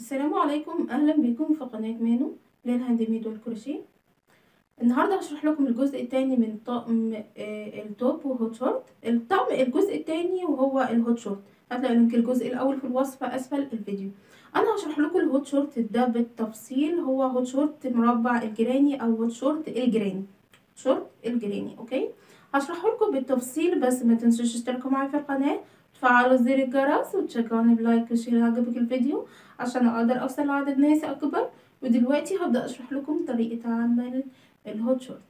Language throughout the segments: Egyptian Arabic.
السلام عليكم اهلا بكم في قناة مانو للهاند ميد والكروشيه النهارده هشرح لكم الجزء الثاني من طقم آه، التوب وهوت شورت الطقم الجزء الثاني وهو الهوت شورت هتلاقوا لينك الجزء الاول في الوصف اسفل الفيديو انا هشرح لكم الهوت شورت ده بالتفصيل هو هوت شورت مربع الجراني او هوت شورت الجراني شورت الجراني اوكي هشرحه لكم بالتفصيل بس ما تنسوش تشتركوا معايا في القناه تفعلوا زر الجرس وتشجعوني بلايك وشير عجبك الفيديو عشان اقدر اوصل لعدد ناس اكبر ودلوقتي هبدأ اشرح لكم طريقة عمل الهوت شورت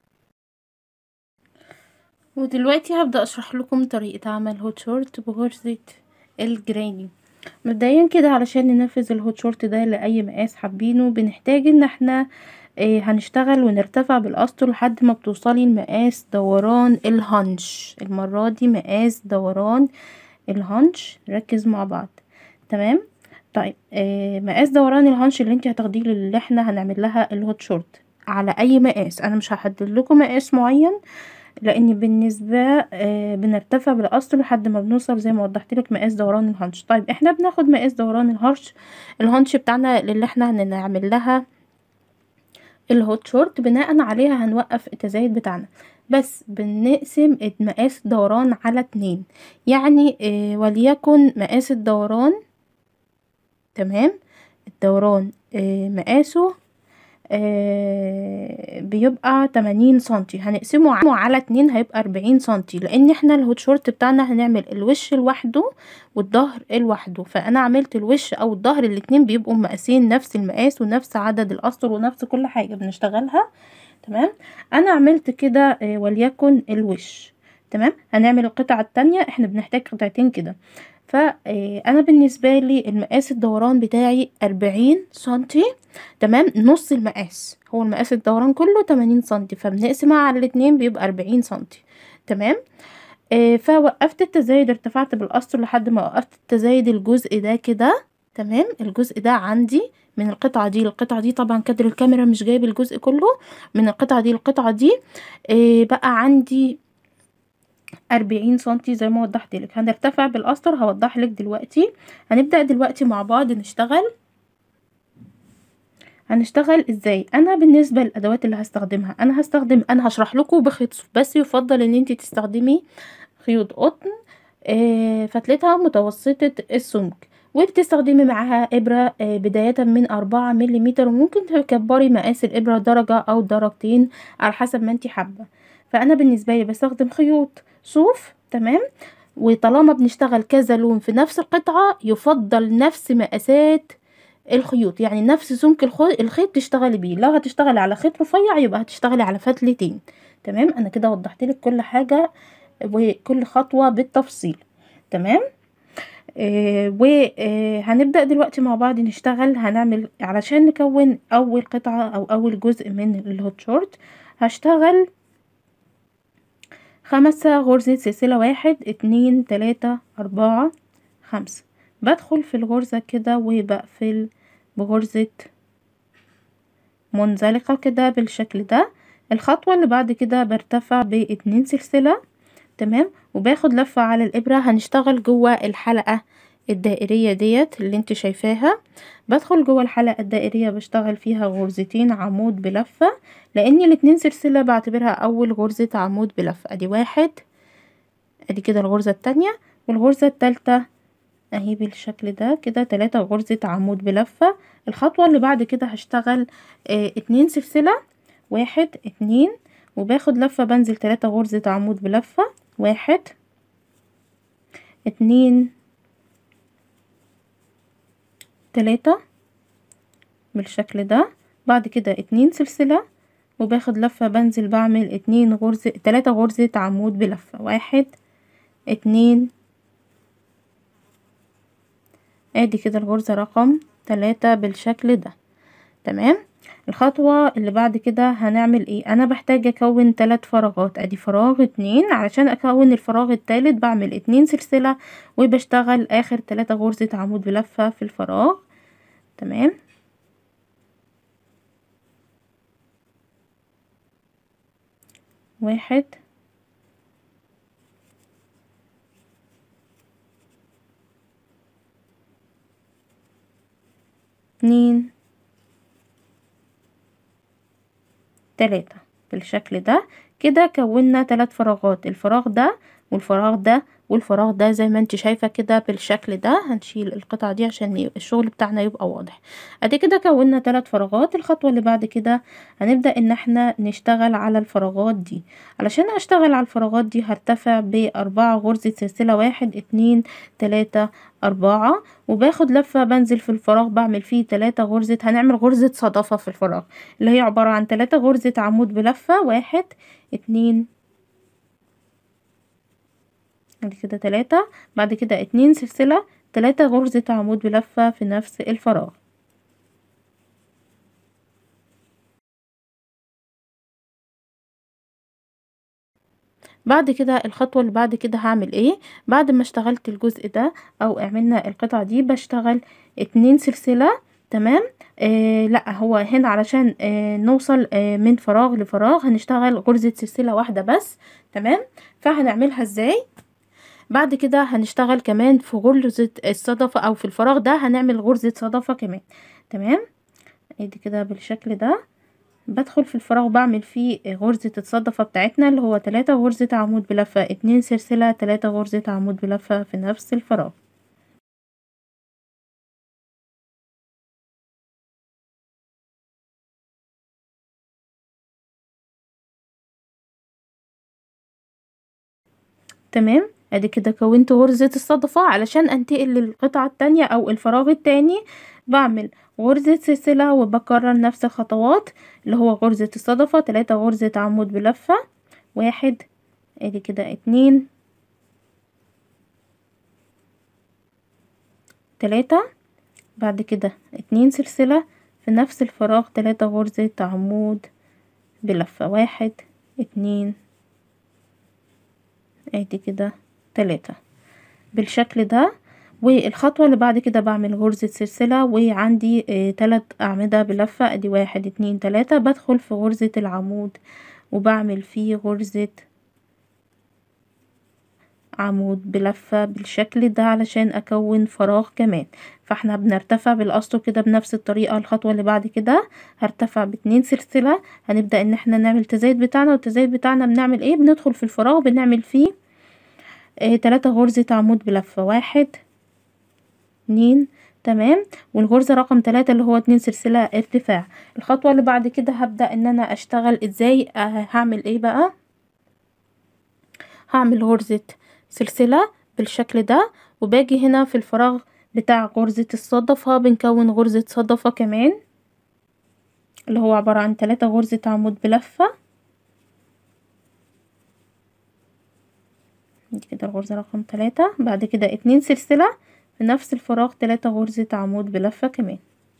ودلوقتي هبدأ اشرح لكم طريقة عمل هوت شورت بغرزة الجراني مبدئيا كده علشان ننفذ الهوت شورت ده لأي مقاس حابينه بنحتاج ان احنا اه هنشتغل ونرتفع بالاسطر لحد ما بتوصلي لمقاس دوران الهنش المرة دي مقاس دوران الهنش ركز مع بعض تمام طيب آه مقاس دوران الهنش اللي انت هتاخديه اللي احنا هنعمل لها الهوت شورت على اي مقاس انا مش هحدد لكم مقاس معين لان بالنسبه آه بنرتفع بالاسطر لحد ما بنوصل زي ما وضحت لك مقاس دوران الهنش طيب احنا بناخد مقاس دوران الهنش الهنش بتاعنا اللي احنا هنعمل لها الهوت شورت بناء عليها هنوقف التزايد بتاعنا بس بنقسم مقاس الدوران على اتنين يعني آه وليكن مقاس الدوران تمام الدوران آه مقاسه آه بيبقى تمانين سنتي هنقسمه على اتنين هيبقى اربعين سنتي لان احنا الهوت شورت بتاعنا هنعمل الوش لوحده والظهر لوحده فانا عملت الوش او الظهر الاتنين بيبقوا مقاسين نفس المقاس ونفس عدد الاسطر ونفس كل حاجة بنشتغلها تمام انا عملت كده آه وليكن الوش تمام هنعمل القطعة التانية احنا بنحتاج قطعتين كده فانا بالنسبه لي المقاس الدوران بتاعي أربعين سنتي تمام نص المقاس هو المقاس الدوران كله تمانين سنتي فبنقسمها على الاتنين بيبقى أربعين سنتي تمام آه فوقفت التزايد ارتفعت بالاسطر لحد ما وقفت التزايد الجزء ده كده تمام الجزء ده عندي من القطعة دي القطعة دي طبعا كادر الكاميرا مش جايب الجزء كله من القطعة دي القطعة دي آه بقى عندي أربعين سنتي زي ما وضحت لك هنرتفع بالاسطر هوضح لك دلوقتي هنبدأ دلوقتي مع بعض نشتغل هنشتغل ازاي انا بالنسبة للادوات اللي هستخدمها انا هستخدم انا هشرح لكم بخيط صوف بس يفضل ان انت تستخدمي خيوط قطن آه فتلتها متوسطة السمك وبتستخدمي معاها ابرة آه بداية من أربعة مليمتر وممكن تكبري مقاس الابرة درجة او درجتين على حسب ما انت حابة فانا بالنسبة لي بستخدم خيوط صوف تمام وطالما بنشتغل كذا لون في نفس القطعة يفضل نفس مقاسات الخيوط يعني نفس سمك الخيط تشتغلي بيه لو هتشتغلي على خيط رفيع يبقى هتشتغلي على فتلتين تمام انا كده وضحت لك كل حاجة وكل خطوة بالتفصيل تمام آه وهنبدأ دلوقتي مع بعض نشتغل هنعمل علشان نكون اول قطعة او اول جزء من الهوت شورت هشتغل خمسة غرزة سلسلة واحد اتنين تلاتة اربعة خمسة بدخل في الغرزة كده وبقفل بغرزة منزلقة كده بالشكل ده الخطوة اللي بعد كده برتفع باتنين سلسلة تمام وباخد لفة على الابرة هنشتغل جوه الحلقة الدائرية ديت اللي انت شايفاها بدخل جوه الحلقة الدائرية بشتغل فيها غرزتين عمود بلفة لان الاتنين سلسلة بعتبرها اول غرزة عمود بلفة ادي واحد ادي كده الغرزة التانية والغرزة التالتة اهي بالشكل ده كده تلاتة غرزة عمود بلفة الخطوة اللي بعد كده هشتغل اه اتنين سلسلة واحد اتنين وباخد لفة بنزل تلاتة غرزة عمود بلفة واحد اتنين تلاتة بالشكل ده بعد كده اتنين سلسلة وباخد لفة بنزل بعمل اتنين غرزة تلاتة غرزة عمود بلفة واحد اتنين ادي كده الغرزة رقم تلاتة بالشكل ده تمام الخطوة اللي بعد كده هنعمل ايه انا بحتاج اكون تلات فراغات ادي فراغ اتنين علشان اكون الفراغ التالت بعمل اتنين سلسلة وبشتغل اخر تلاتة غرزة عمود بلفة في الفراغ تمام واحد اتنين تلاتة بالشكل ده كده كونا تلات فراغات الفراغ ده والفراغ ده والفراغ ده زي ما انت شايفة كده بالشكل ده هنشيل القطعة دي عشان الشغل بتاعنا يبقى واضح ادي كده كونا تلات فراغات الخطوة اللي بعد كده هنبدأ ان احنا نشتغل على الفراغات دي علشان اشتغل على الفراغات دي هرتفع باربعة غرزة سلسلة واحد اتنين تلاتة اربعة وباخد لفة بنزل في الفراغ بعمل فيه تلاتة غرزة هنعمل غرزة صدفة في الفراغ اللي هي عبارة عن تلاتة غرزة عمود بلفة واحد اتنين بعد كده تلاتة بعد كده اتنين سلسلة تلاتة غرزة عمود بلفة في نفس الفراغ بعد كده الخطوة اللي بعد كده هعمل ايه بعد ما اشتغلت الجزء ده او عملنا القطعة دي بشتغل اتنين سلسلة تمام آه لا هو هنا علشان آه نوصل آه من فراغ لفراغ هنشتغل غرزة سلسلة واحدة بس تمام فهنعملها ازاي بعد كده هنشتغل كمان في غرزة الصدفة او في الفراغ ده هنعمل غرزة صدفة كمان تمام ادي كده بالشكل ده بدخل في الفراغ بعمل فيه غرزة الصدفة بتاعتنا اللي هو تلاتة غرزة عمود بلفة اتنين سلسلة تلاتة غرزة عمود بلفة في نفس الفراغ تمام ادي كده كونت غرزة الصدفة علشان انتقل للقطعة التانية او الفراغ التاني بعمل غرزة سلسلة وبكرر نفس الخطوات اللي هو غرزة الصدفة تلاتة غرزة عمود بلفة واحد ادي كده اتنين تلاتة بعد كده اتنين سلسلة في نفس الفراغ تلاتة غرزة عمود بلفة واحد اتنين ادي كده تلاتة بالشكل ده والخطوة اللي بعد كده بعمل غرزة سلسلة وعندي اه تلات أعمدة بلفة ادي واحد اتنين تلاتة بدخل في غرزة العمود وبعمل فيه غرزة عمود بلفة بالشكل ده علشان اكون فراغ كمان فاحنا بنرتفع بالقصر كده بنفس الطريقة الخطوة اللي بعد كده هرتفع باتنين سلسلة هنبدأ ان احنا نعمل التزايد بتاعنا والتزايد بتاعنا بنعمل ايه بندخل في الفراغ بنعمل فيه اه تلاتة غرزة عمود بلفة واحد اتنين تمام والغرزة رقم تلاتة اللي هو اتنين سلسلة ارتفاع الخطوة اللي بعد كده هبدأ ان انا اشتغل ازاي اه هعمل ايه بقى هعمل غرزة سلسلة بالشكل ده وباجي هنا في الفراغ بتاع غرزة الصدفة بنكون غرزة صدفة كمان اللي هو عبارة عن تلاتة غرزة عمود بلفة دي كده الغرزة رقم تلاتة بعد كده اتنين سلسلة في نفس الفراغ تلاتة غرزة عمود بلفة كمان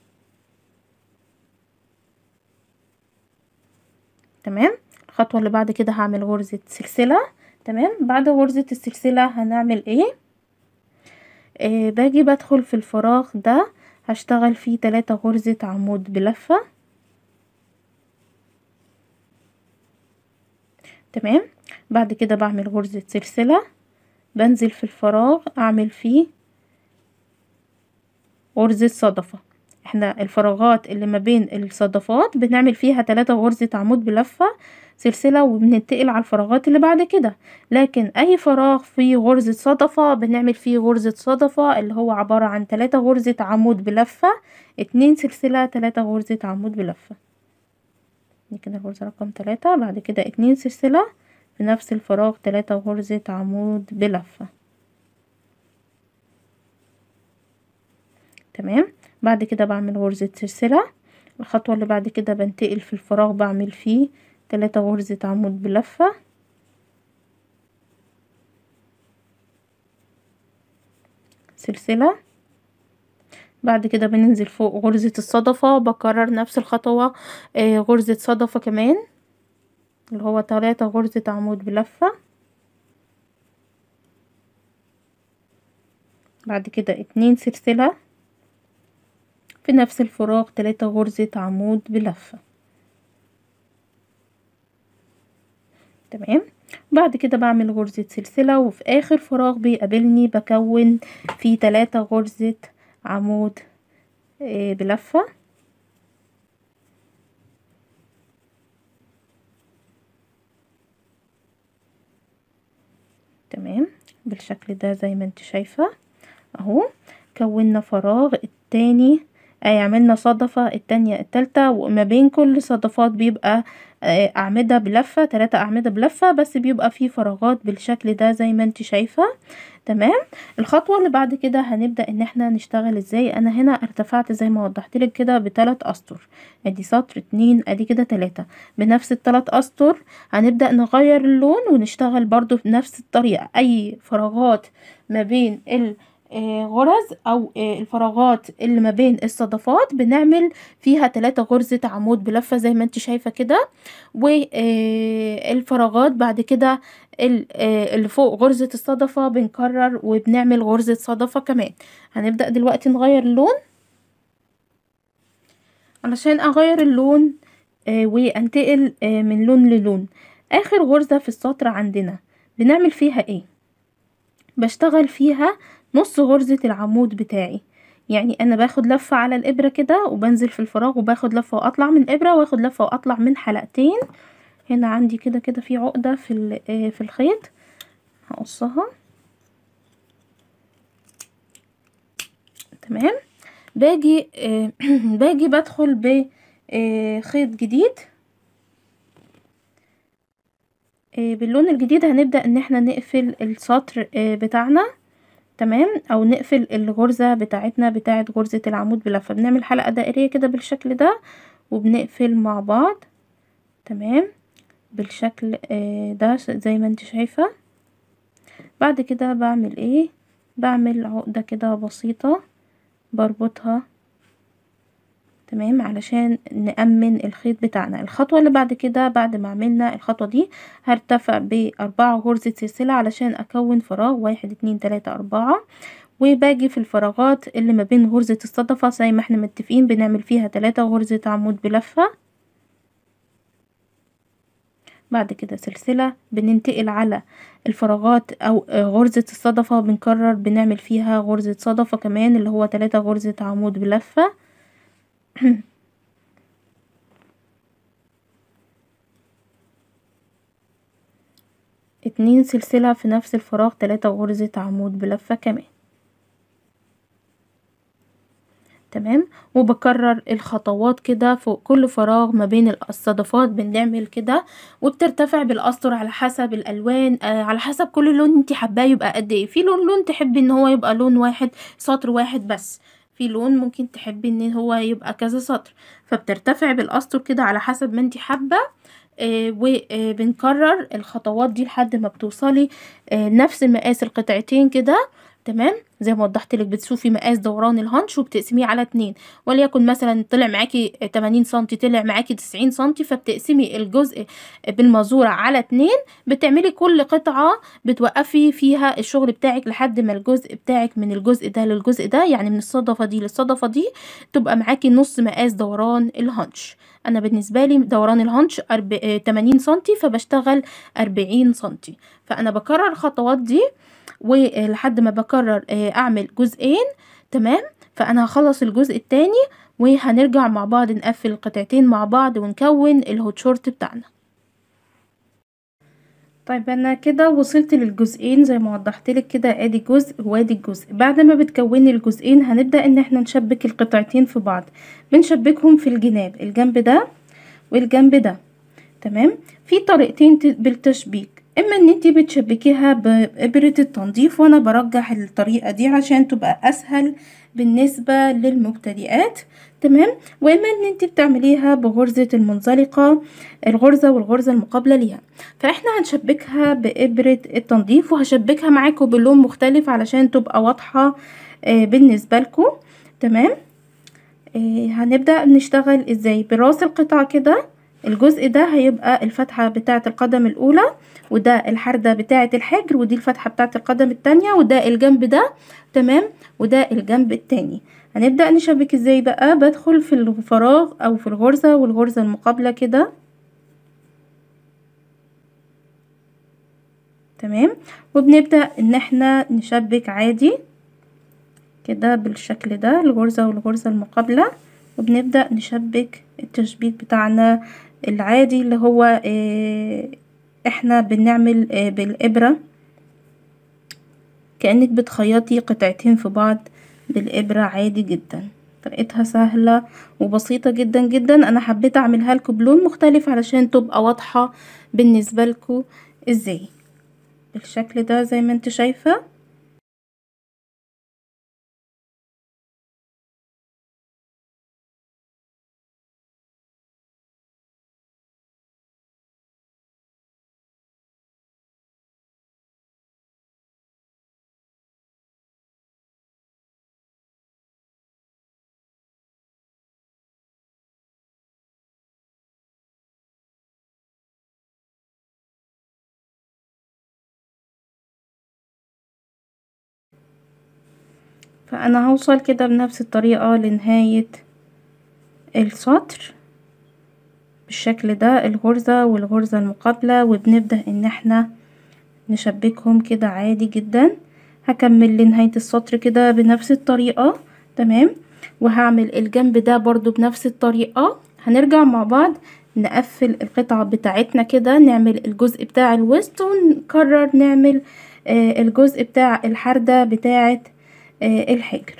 تمام الخطوة اللي بعد كده هعمل غرزة سلسلة تمام بعد غرزة السلسلة هنعمل ايه آه باجي بدخل في الفراغ ده هشتغل فيه تلاتة غرزة عمود بلفة تمام بعد كده بعمل غرزة سلسلة بنزل في الفراغ اعمل فيه غرزة صدفة احنا الفراغات اللي ما بين الصدفات بنعمل فيها تلاتة غرزة عمود بلفة سلسلة وبننتقل على الفراغات اللي بعد كده لكن اي فراغ فيه غرزة صدفة بنعمل فيه غرزة صدفة اللي هو عبارة عن تلاتة غرزة عمود بلفة اتنين سلسلة تلاتة غرزة عمود بلفة دي كده الغرزة رقم تلاتة بعد كده اتنين سلسلة في نفس الفراغ تلاتة غرزة عمود بلفة تمام بعد كده بعمل غرزة سلسلة الخطوة اللي بعد كده بنتقل في الفراغ بعمل فيه تلاتة غرزة عمود بلفة سلسلة بعد كده بننزل فوق غرزة الصدفة بكرر نفس الخطوة آه غرزة صدفة كمان اللي هو تلاتة غرزة عمود بلفة بعد كده اتنين سلسلة في نفس الفراغ تلاتة غرزة عمود بلفة تمام بعد كده بعمل غرزة سلسلة وفي اخر فراغ بيقابلني بكون فيه تلاتة غرزة عمود آه بلفة تمام بالشكل ده زي ما انت شايفة اهو كونا فراغ التاني آه عملنا صدفة التانية التالتة وما بين كل صدفات بيبقى آه أعمدة بلفة تلاتة أعمدة بلفة بس بيبقى فيه فراغات بالشكل ده زي ما انت شايفة تمام الخطوة اللي بعد كده هنبدأ ان احنا نشتغل ازاي انا هنا ارتفعت زي ما وضحتلك كده بتلات اسطر ادي سطر اتنين ادي كده تلاتة بنفس التلات اسطر هنبدأ نغير اللون ونشتغل برضو بنفس الطريقة اي فراغات ما بين ال غرز او الفراغات اللي ما بين الصدفات بنعمل فيها تلاتة غرزة عمود بلفة زي ما انت شايفة كده والفراغات بعد كده اللي فوق غرزة الصدفة بنكرر وبنعمل غرزة صدفة كمان هنبدأ دلوقتي نغير اللون علشان اغير اللون وانتقل من لون للون اخر غرزة في السطر عندنا بنعمل فيها ايه بشتغل فيها نص غرزة العمود بتاعي يعني انا باخد لفة على الابرة كده وبنزل في الفراغ وباخد لفة واطلع من الابرة واخد لفة واطلع من حلقتين هنا عندي كده كده في عقدة في في الخيط هقصها تمام باجي باجي بدخل بخيط جديد باللون الجديد هنبدأ ان احنا نقفل السطر بتاعنا تمام او نقفل الغرزة بتاعتنا بتاعة غرزة العمود بلفة بنعمل حلقة دائرية كده بالشكل ده وبنقفل مع بعض تمام بالشكل ده زي ما انت شايفة بعد كده بعمل ايه بعمل عقدة كده بسيطة بربطها تمام علشان نأمن الخيط بتاعنا الخطوة اللي بعد كده بعد ما عملنا الخطوة دي هرتفع بأربعة غرزة سلسلة علشان أكون فراغ واحد اتنين تلاتة أربعة وباجي في الفراغات اللي ما بين غرزة الصدفة زي ما احنا متفقين بنعمل فيها تلاتة غرزة عمود بلفة بعد كده سلسلة بننتقل على الفراغات او غرزة الصدفة بنكرر بنعمل فيها غرزة صدفة كمان اللي هو تلاتة غرزة عمود بلفة اتنين سلسلة في نفس الفراغ تلاتة غرزة عمود بلفة كمان تمام وبكرر الخطوات كده فوق كل فراغ ما بين الصدفات بنعمل كده وبترتفع بالاسطر على حسب الالوان آه على حسب كل لون انت حباه يبقى قد ايه في لون لون تحبي ان هو يبقى لون واحد سطر واحد بس في لون ممكن تحبي ان هو يبقى كذا سطر فبترتفع بالاسطر كده على حسب ما انت حابه آه وبنكرر الخطوات دي لحد ما بتوصلي آه نفس مقاس القطعتين كده تمام زي ما وضحت لك بتشوفي مقاس دوران الهانش وبتقسميه على اتنين وليكن مثلا طلع معاكي 80 سنتي طلع معاكي 90 سنتي فبتقسمي الجزء بالمزورة على اتنين بتعملي كل قطعة بتوقفي فيها الشغل بتاعك لحد ما الجزء بتاعك من الجزء ده للجزء ده يعني من الصدفة دي للصدفة دي تبقى معاكي نص مقاس دوران الهانش انا بالنسبة لي دوران الهانش 80 سنتي فبشتغل 40 سنتي فانا بكرر الخطوات دي ولحد ما بكرر اعمل جزئين تمام فانا هخلص الجزء التاني وهنرجع مع بعض نقفل القطعتين مع بعض ونكون الهوت شورت بتاعنا طيب انا كده وصلت للجزئين زي ما وضحت لك كده ادي جزء وادي الجزء بعد ما بتكوني الجزئين هنبدا ان احنا نشبك القطعتين في بعض بنشبكهم في الجناب الجنب ده والجنب ده تمام في طريقتين بالتشبيك اما ان انتي بتشبكيها بابرة التنظيف وانا برجح الطريقة دي عشان تبقى اسهل بالنسبة للمبتدئات تمام واما ان انتي بتعمليها بغرزة المنزلقة الغرزة والغرزة المقابلة ليها فاحنا هنشبكها بابرة التنظيف وهشبكها معاكم بلون مختلف علشان تبقى واضحة آه بالنسبة لكم تمام آه هنبدأ نشتغل ازاي براس القطعة كده الجزء ده هيبقى الفتحة بتاعة القدم الأولى وده الحردة بتاعة الحجر ودي الفتحة بتاعة القدم التانية وده الجنب ده تمام وده الجنب التاني هنبدأ نشبك ازاي بقى بدخل في الفراغ أو في الغرزة والغرزة المقابلة كده تمام وبنبدأ ان احنا نشبك عادي كده بالشكل ده الغرزة والغرزة المقابلة وبنبدأ نشبك التشبيك بتاعنا العادي اللي هو اه احنا بنعمل اه بالإبرة كأنك بتخيطي قطعتين في بعض بالإبرة عادي جدا طريقتها سهلة وبسيطة جدا جدا انا حبيت اعملها لكم بلون مختلف علشان تبقى واضحة بالنسبة لكم ازاي بالشكل ده زي ما انت شايفة فانا هوصل كده بنفس الطريقة لنهاية السطر بالشكل ده الغرزة والغرزة المقابلة وبنبدأ ان احنا نشبكهم كده عادي جدا هكمل لنهاية السطر كده بنفس الطريقة تمام وهعمل الجنب ده برضو بنفس الطريقة هنرجع مع بعض نقفل القطعة بتاعتنا كده نعمل الجزء بتاع الوسط ونكرر نعمل آه الجزء بتاع الحردة بتاعة آه الحجر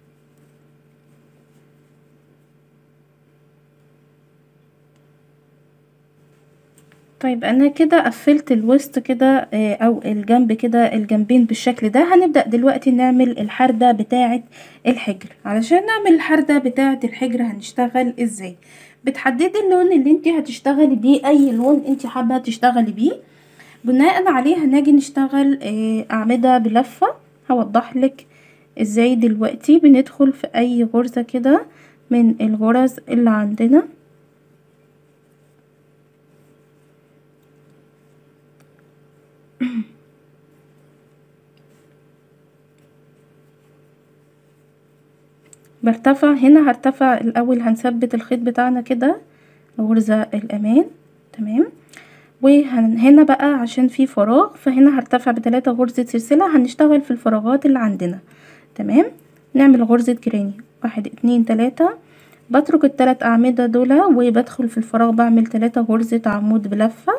طيب انا كده قفلت الوسط كده آه او الجنب كده الجنبين بالشكل ده هنبدأ دلوقتي نعمل الحردة بتاعة الحجر علشان نعمل الحردة بتاعة الحجر هنشتغل ازاي بتحددي اللون اللي انت هتشتغلي بيه اي لون انت حابة تشتغلي بيه بناء عليه هنجي نشتغل آه اعمدة بلفة هوضح لك ازاي دلوقتي بندخل في اي غرزة كده من الغرز اللي عندنا برتفع هنا هرتفع الاول هنثبت الخيط بتاعنا كده الغرزة الامان تمام وهنا بقى عشان في فراغ فهنا هرتفع بتلاتة غرزة سلسلة هنشتغل في الفراغات اللي عندنا تمام نعمل غرزة جراني واحد اتنين تلاتة بترك التلات اعمدة دول وبدخل في الفراغ بعمل تلاتة غرزة عمود بلفة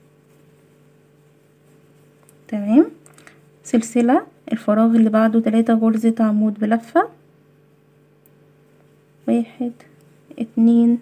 تمام سلسلة الفراغ اللي بعده تلاتة غرزة عمود بلفة واحد اتنين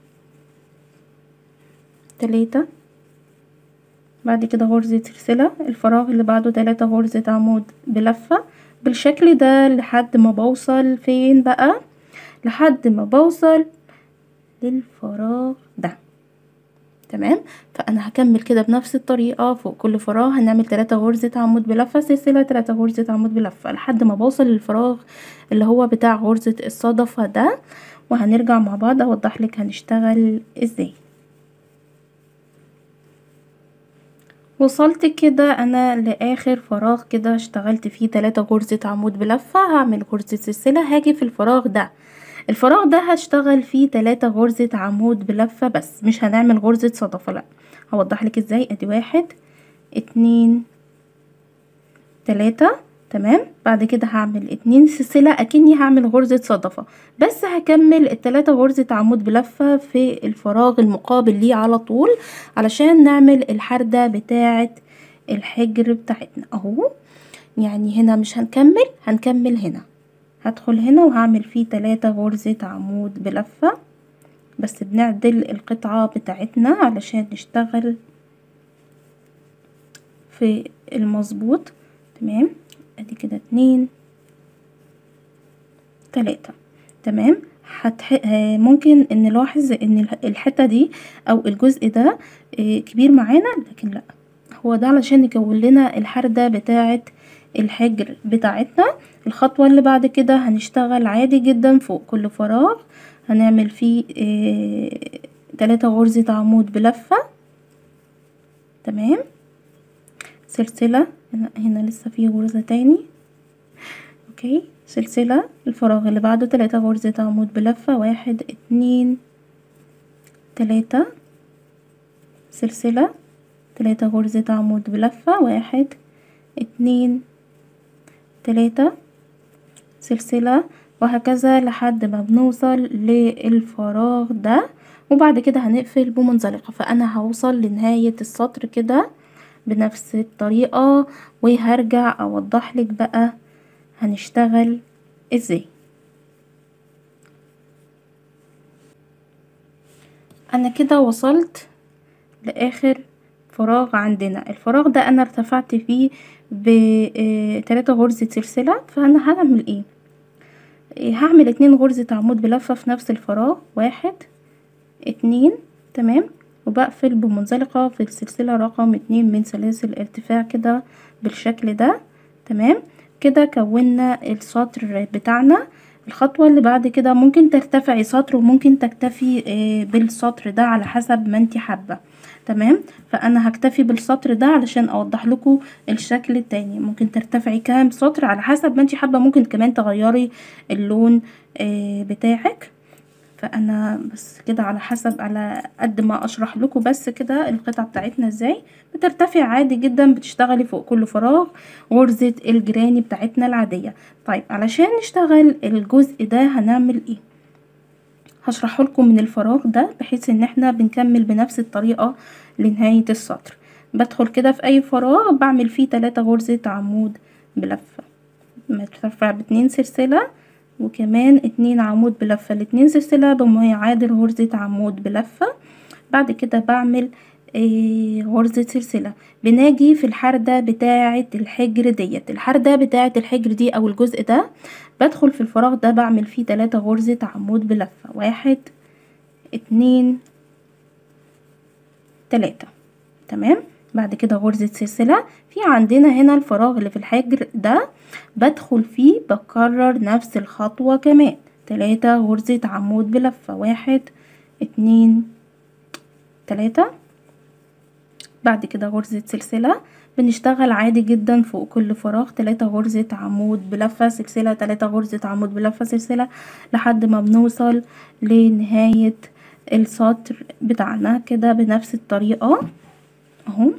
تلاتة بعد كده غرزة سلسلة الفراغ اللي بعده تلاتة غرزة عمود بلفة بالشكل ده لحد ما بوصل فين بقى لحد ما بوصل للفراغ ده تمام فانا هكمل كده بنفس الطريقه فوق كل فراغ هنعمل تلاتة غرزه عمود بلفه سلسله تلاتة غرزه عمود بلفه لحد ما بوصل للفراغ اللي هو بتاع غرزه الصدفه ده وهنرجع مع بعض اوضح لك هنشتغل ازاي وصلت كده انا لاخر فراغ كده اشتغلت فيه تلاتة غرزة عمود بلفة هعمل غرزة سلسلة هاجي في الفراغ ده الفراغ ده هشتغل فيه تلاتة غرزة عمود بلفة بس مش هنعمل غرزة صدفة لا هوضح لك ازاي ادي واحد اتنين تلاتة تمام بعد كده هعمل اتنين سلسلة اكني هعمل غرزة صدفة بس هكمل التلاتة غرزة عمود بلفة في الفراغ المقابل ليه على طول علشان نعمل الحردة بتاعة الحجر بتاعتنا اهو يعني هنا مش هنكمل هنكمل هنا هدخل هنا وهعمل فيه تلاتة غرزة عمود بلفة بس بنعدل القطعة بتاعتنا علشان نشتغل في المظبوط تمام ادي كده اتنين تلاتة تمام هتح... ممكن ان نلاحظ ان الحتة دي او الجزء ده كبير معانا لكن لا هو ده علشان يكون لنا الحردة بتاعة الحجر بتاعتنا الخطوة اللي بعد كده هنشتغل عادي جدا فوق كل فراغ هنعمل فيه اه تلاتة غرزة عمود بلفة تمام سلسلة هنا, هنا لسه فيه غرزة تاني اوكي سلسلة الفراغ اللي بعده تلاتة غرزة عمود بلفة واحد اتنين تلاتة سلسلة تلاتة غرزة عمود بلفة واحد اتنين تلاتة سلسلة وهكذا لحد ما بنوصل للفراغ ده وبعد كده هنقفل بمنزلقة فانا هوصل لنهاية السطر كده بنفس الطريقة وهرجع اوضح لك بقى هنشتغل ازاي انا كده وصلت لاخر فراغ عندنا الفراغ ده انا ارتفعت فيه بتلاتة غرزة سلسلة فانا هعمل ايه هعمل اتنين غرزة عمود بلفة في نفس الفراغ واحد اتنين تمام وبقفل بمنزلقة في السلسلة رقم اتنين من سلاسل ارتفاع كده بالشكل ده تمام كده كونا السطر بتاعنا الخطوة اللي بعد كده ممكن ترتفعي سطر وممكن تكتفي بالسطر ده على حسب ما انت حابة تمام فانا هكتفي بالسطر ده علشان اوضح لكم الشكل التاني ممكن ترتفعي كام سطر على حسب ما انت حابة ممكن كمان تغيري اللون بتاعك فانا بس كده على حسب على قد ما اشرح لكم بس كده القطعة بتاعتنا ازاي بترتفع عادي جدا بتشتغلي فوق كل فراغ غرزة الجراني بتاعتنا العادية طيب علشان نشتغل الجزء ده هنعمل ايه هشرحه لكم من الفراغ ده بحيث ان احنا بنكمل بنفس الطريقة لنهاية السطر بدخل كده في اي فراغ بعمل فيه تلاتة غرزة عمود بلفة بترفع باتنين سلسلة وكمان اتنين عمود بلفة الاتنين سلسلة بما يعادل غرزة عمود بلفة بعد كده بعمل ايه غرزة سلسلة بناجي في الحردة بتاعة الحجر ديت الحردة بتاعة الحجر دي او الجزء ده بدخل في الفراغ ده بعمل فيه تلاتة غرزة عمود بلفة واحد اتنين تلاتة تمام بعد كده غرزة سلسلة في عندنا هنا الفراغ اللي في الحجر ده بدخل فيه بكرر نفس الخطوة كمان تلاتة غرزة عمود بلفة واحد اتنين تلاتة بعد كده غرزة سلسلة بنشتغل عادي جدا فوق كل فراغ تلاتة غرزة عمود بلفة سلسلة تلاتة غرزة عمود بلفة سلسلة لحد ما بنوصل لنهاية السطر بتاعنا كده بنفس الطريقة اهو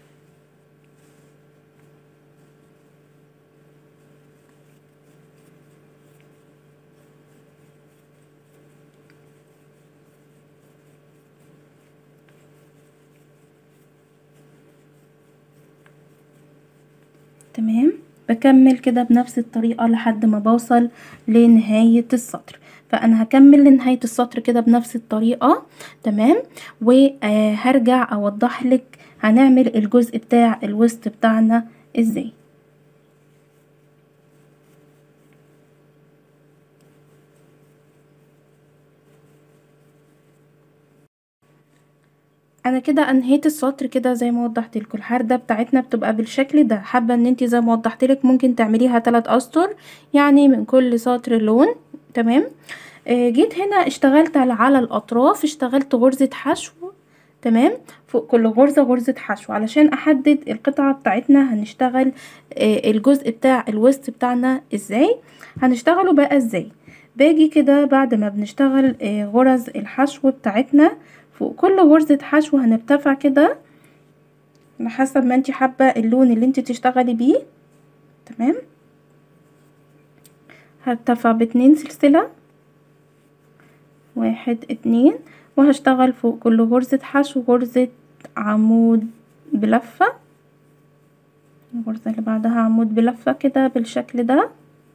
تمام بكمل كده بنفس الطريقة لحد ما بوصل لنهاية السطر فانا هكمل لنهاية السطر كده بنفس الطريقة تمام وهرجع اوضح لك هنعمل الجزء بتاع الوسط بتاعنا ازاي انا كده انهيت السطر كده زي ما وضحت لكم الحردة بتاعتنا بتبقى بالشكل ده حابة ان انت زي ما وضحت لك ممكن تعمليها تلات اسطر يعني من كل سطر لون تمام آه جيت هنا اشتغلت على الاطراف اشتغلت غرزة حشو تمام فوق كل غرزة غرزة حشو علشان احدد القطعة بتاعتنا هنشتغل آه الجزء بتاع الوسط بتاعنا ازاي هنشتغله بقى ازاي باجي كده بعد ما بنشتغل آه غرز الحشو بتاعتنا فوق كل غرزة حشو هنرتفع كده على حسب ما انت حابة اللون اللي انت تشتغلي بيه تمام هرتفع باتنين سلسلة واحد اتنين وهشتغل فوق كل غرزة حشو غرزة عمود بلفة الغرزة اللي بعدها عمود بلفة كده بالشكل ده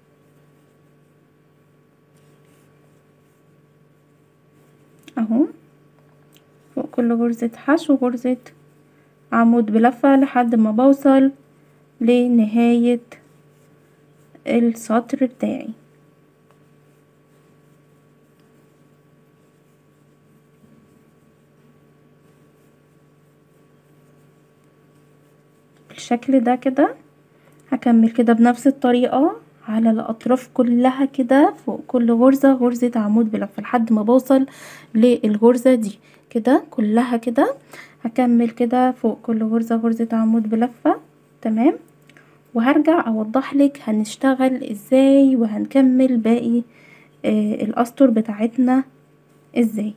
اهو فوق كل غرزة حشو غرزة عمود بلفة لحد ما بوصل لنهاية السطر بتاعي بالشكل ده كده هكمل كده بنفس الطريقة على الاطراف كلها كده فوق كل غرزة غرزة عمود بلفة لحد ما بوصل للغرزة دي كده كلها كده هكمل كده فوق كل غرزة غرزة عمود بلفة تمام وهرجع اوضح لك هنشتغل ازاي وهنكمل باقي آه الاسطر بتاعتنا ازاي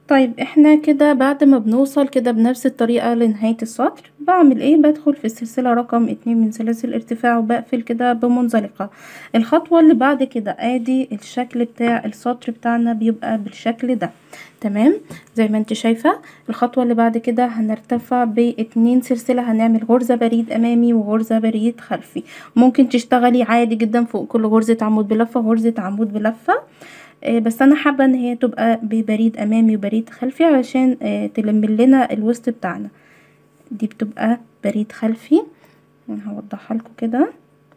طيب احنا كده بعد ما بنوصل كده بنفس الطريقة لنهاية السطر بعمل ايه بدخل في السلسلة رقم اتنين من سلاسل الارتفاع وبقفل كده بمنزلقة الخطوة اللي بعد كده ادي الشكل بتاع السطر بتاعنا بيبقى بالشكل ده تمام زي ما انت شايفة الخطوة اللي بعد كده هنرتفع باتنين سلسلة هنعمل غرزة بريد امامي وغرزة بريد خلفي ممكن تشتغلي عادي جدا فوق كل غرزة عمود بلفة غرزة عمود بلفة بس انا حابة ان هي تبقى ببريد امامي وبريد خلفي علشان تلم لنا الوسط بتاعنا دي بتبقى بريد خلفي انا هوضحها لكم كده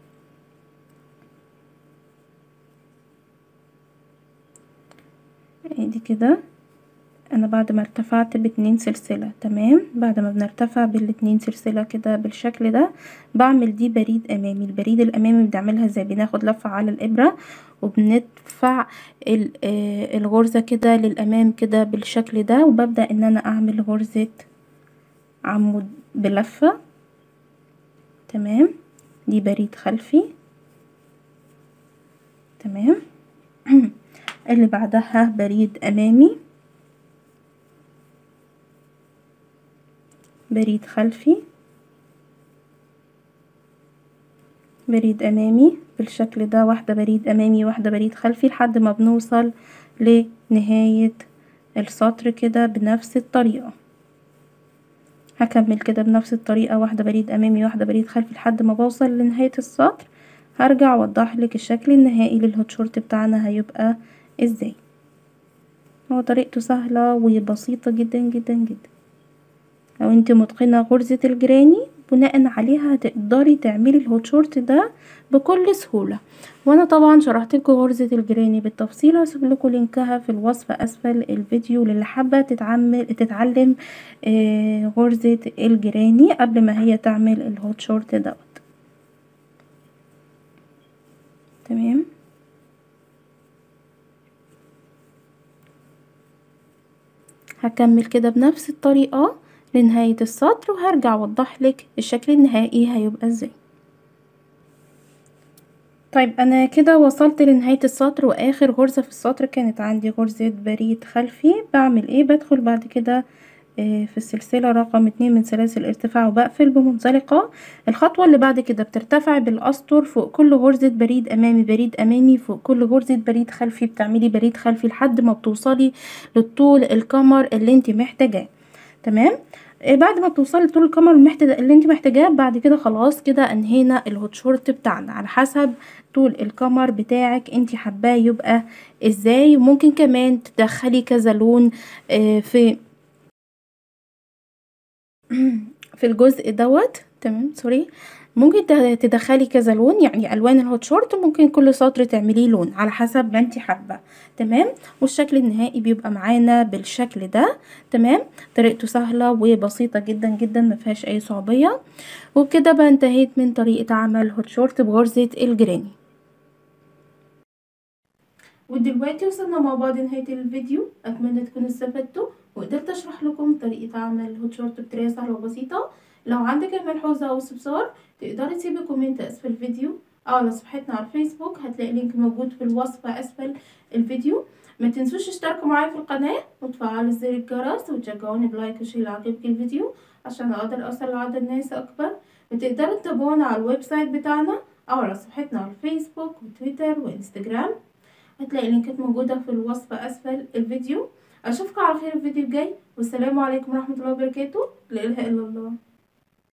دي كده انا بعد ما ارتفعت باتنين سلسلة تمام بعد ما بنرتفع بالاتنين سلسلة كده بالشكل ده بعمل دي بريد امامي البريد الامامي بنعملها ازاي بناخد لفة على الابرة وبندفع الغرزة كده للامام كده بالشكل ده وببدأ ان انا اعمل غرزة عمود بلفة تمام دي بريد خلفي تمام اللي بعدها بريد امامي بريد خلفي بريد امامي بالشكل ده واحدة بريد امامي واحدة بريد خلفي لحد ما بنوصل لنهاية السطر كده بنفس الطريقة هكمل كده بنفس الطريقة واحدة بريد امامي واحدة بريد خلفي لحد ما بوصل لنهاية السطر هرجع اوضح لك الشكل النهائي للهوت شورت بتاعنا هيبقى ازاي هو طريقته سهلة وبسيطة جدا جدا جدا لو انت متقنة غرزة الجراني بناء عليها هتقدري تعملي الهوت شورت ده بكل سهولة وانا طبعا شرحت لكم غرزة الجراني بالتفصيل هسيب لكم لينكها في الوصف اسفل الفيديو للي حابة تتعمل تتعلم آه غرزة الجراني قبل ما هي تعمل الهوت شورت دوت تمام هكمل كده بنفس الطريقة لنهاية السطر وهرجع اوضح لك الشكل النهائي هيبقى ازاي طيب انا كده وصلت لنهاية السطر واخر غرزة في السطر كانت عندي غرزة بريد خلفي بعمل ايه بدخل بعد كده في السلسلة رقم اتنين من سلاسل الارتفاع وبقفل بمنزلقة الخطوة اللي بعد كده بترتفعي بالأسطر فوق كل غرزة بريد أمامي بريد أمامي فوق كل غرزة بريد خلفي بتعملي بريد خلفي لحد ما بتوصلي للطول الكمر اللي انت محتاجاه تمام بعد ما بتوصلي لطول الكمر المحتاجة اللي انت محتاجاه بعد كده خلاص كده انهينا الهوت شورت بتاعنا على حسب طول الكمر بتاعك انت حباه يبقى ازاي وممكن كمان تدخلي كذا لون في في الجزء دوت تمام سوري ممكن تدخلي كذا لون يعني الوان الهوت شورت ممكن كل سطر تعمليه لون على حسب ما انت حابه تمام والشكل النهائي بيبقى معانا بالشكل ده تمام طريقته سهله وبسيطه جدا جدا ما فيهاش اي صعوبيه وبكده بقى انتهيت من طريقه عمل هوت شورت بغرزه الجراني ودلوقتي وصلنا مع بعض نهايه الفيديو اتمنى تكونوا استفدتوا وقدرت اشرح لكم طريقه عمل هوت شورت بطريقه سهله وبسيطه لو عندك اي ملحوظه او استفسار تقدري تسيبي كومنت اسفل الفيديو او على صفحتنا على الفيسبوك هتلاقي لينك موجود في الوصف اسفل الفيديو ما تنسوش تشتركوا معايا في القناه وتفعلوا زر الجرس وتشجعوني بلايك وشير لو عجبك الفيديو عشان اقدر اوصل لعدد ناس اكبر وتقدروا تتابعونا على الويب سايت بتاعنا او على صفحتنا على الفيسبوك وتويتر وانستجرام هتلاقي لينكات موجوده في الوصف اسفل الفيديو اشوفكم على خير الفيديو الجاي والسلام عليكم ورحمه الله وبركاته لا اله الا الله